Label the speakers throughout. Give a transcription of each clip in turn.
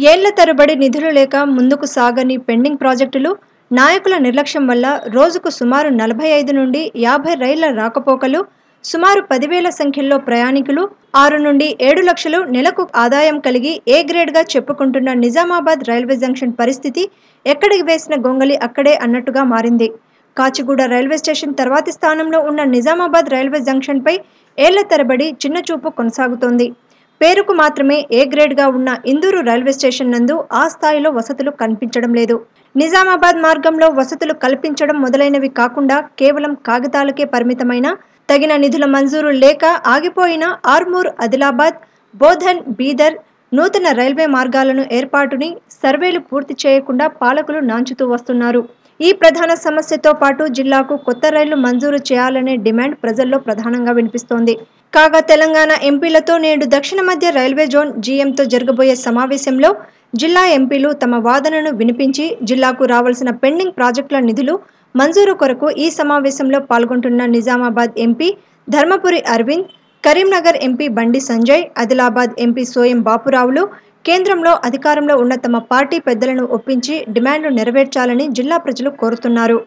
Speaker 1: ఏళ్ల తరబడి నిధులు లేక ముందుకు సాగని పెండింగ్ ప్రాజెక్టులు నాయకుల నిర్లక్ష్యం వల్ల రోజుకు సుమారు నలభై ఐదు నుండి యాభై రైళ్ల రాకపోకలు సుమారు పదివేల సంఖ్యలో ప్రయాణికులు ఆరు నుండి ఏడు లక్షలు నెలకు ఆదాయం కలిగి ఏ గ్రేడ్గా చెప్పుకుంటున్న నిజామాబాద్ రైల్వే జంక్షన్ పరిస్థితి ఎక్కడికి వేసిన గొంగలి అక్కడే అన్నట్టుగా మారింది కాచిగూడ రైల్వే స్టేషన్ తర్వాతి స్థానంలో ఉన్న నిజామాబాద్ రైల్వే జంక్షన్పై ఏళ్ల తరబడి చిన్నచూపు కొనసాగుతోంది పేరుకు మాత్రమే ఏ గ్రేడ్గా ఉన్న ఇందూరు రైల్వే స్టేషన్ నందు ఆ స్థాయిలో వసతులు కనిపించడం లేదు నిజామాబాద్ మార్గంలో వసతులు కల్పించడం మొదలైనవి కాకుండా కేవలం కాగితాలకే పరిమితమైన తగిన నిధుల మంజూరు లేక ఆగిపోయిన ఆర్మూర్ ఆదిలాబాద్ బోధన్ బీదర్ నూతన రైల్వే మార్గాలను ఏర్పాటుని సర్వేలు పూర్తి చేయకుండా పాలకులు నాంచుతూ వస్తున్నారు ఈ ప్రధాన సమస్యతో పాటు జిల్లాకు కొత్త రైళ్లు మంజూరు చేయాలనే డిమాండ్ ప్రజల్లో ప్రధానంగా వినిపిస్తోంది కాగా తెలంగాణ ఎంపీలతో నేడు దక్షిణ మధ్య రైల్వే జోన్ జీఎంతో జరగబోయే సమావేశంలో జిల్లా ఎంపీలు తమ వాదనను వినిపించి జిల్లాకు రావాల్సిన పెండింగ్ ప్రాజెక్టుల నిధులు మంజూరు కొరకు ఈ సమావేశంలో పాల్గొంటున్న Nizamabad MP Dharmapuri Arvind Karimnagar MP Bandi Sanjay Adilabad MP Soyam బాపురావులు కేంద్రంలో అధికారంలో ఉన్న తమ పార్టీ పెద్దలను ఒప్పించి డిమాండ్లు నెరవేర్చాలని జిల్లా ప్రజలు కోరుతున్నారు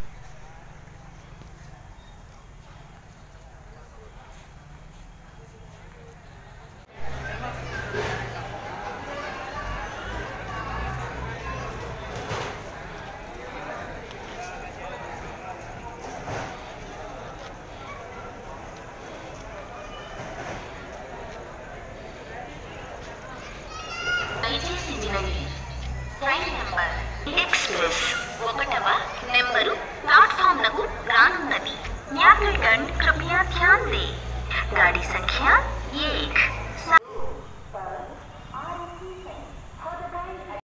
Speaker 2: దయచేసి వినండి ట్రైన్ నెంబర్ ఎక్స్ప్రెస్ ఒకటవ నెంబరు प्लेटफॉर्म नगु रानुన్నది यात्रीगण कृपया ध्यान दें गाड़ी संख्या एक